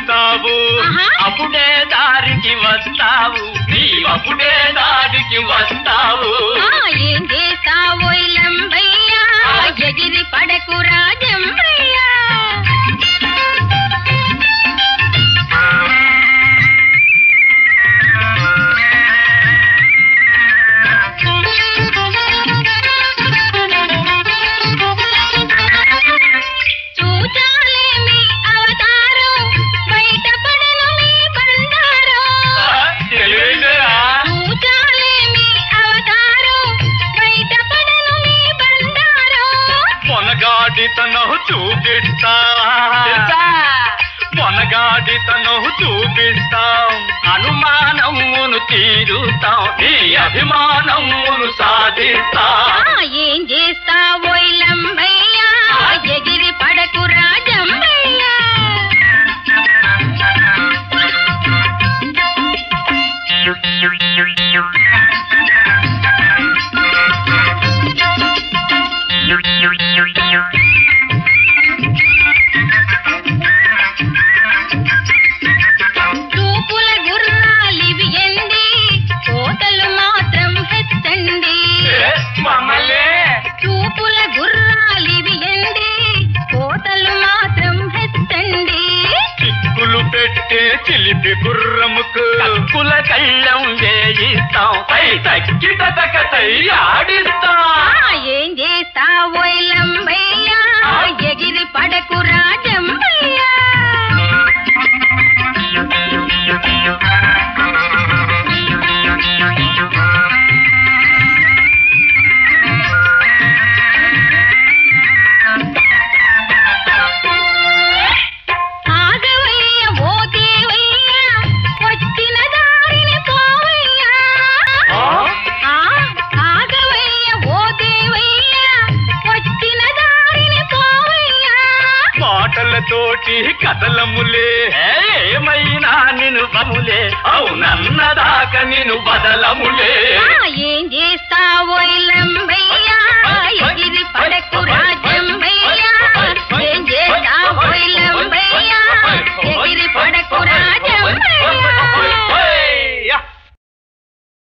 చూస్తావు ఆహా. అప్పుడే దారికి వస్తావు నీ అప్పుడే దారికి వస్తావు ఆ, ఏం చేస్తావో లంబయ్యా ఎగిరి పడకు రాజంబయ్యా చూచాలేమి అవతారం బయటపడను మీ బండారం తెలివైందిరా? చూచాలేమి అవతారం బయటపడను మీ బండారం మొనగాడితనం చూపిస్తా మొనగాడితనం చూపిస్తాం అనుమానమును తీరుతాం నీ అభిమానమును సాధిస్తాం ఆ, ఏం చేస్తావో లంబయ్యా ఎగిరి పడకు రాజంబయ్యా చూపుల గుర్రాలివి ఎండి కోతలు మాత్రం హెచ్చండి ఏ, మమ్మల్ని చూపుల గుర్రాలివి ఎండి కోతలు మాత్రం హెచ్చండి చిక్కులు పెట్టే చిలిపి గుర్రముకు కక్కుల కళ్ళం వేయిస్తాం పై తగ్గి తగకతై ఆడిస్తాం ఆ, ఏం చేస్తావో లంబయ్యా ఎగిరి పడకు రాజంబయ్యా ఆగవయ్య ఓ దేవయ్య వచ్చిన దారిని పోవయ్యా ఆ? ఆ, ఆగవయ్య ఓ దేవయ్య వచ్చిన దారిని పోవయ్యా మాటలతోటి కథలములే ఏమైనా నిను బములే అవునన్నదాక నిను బదలములే ఆ, ఏం చేస్తావో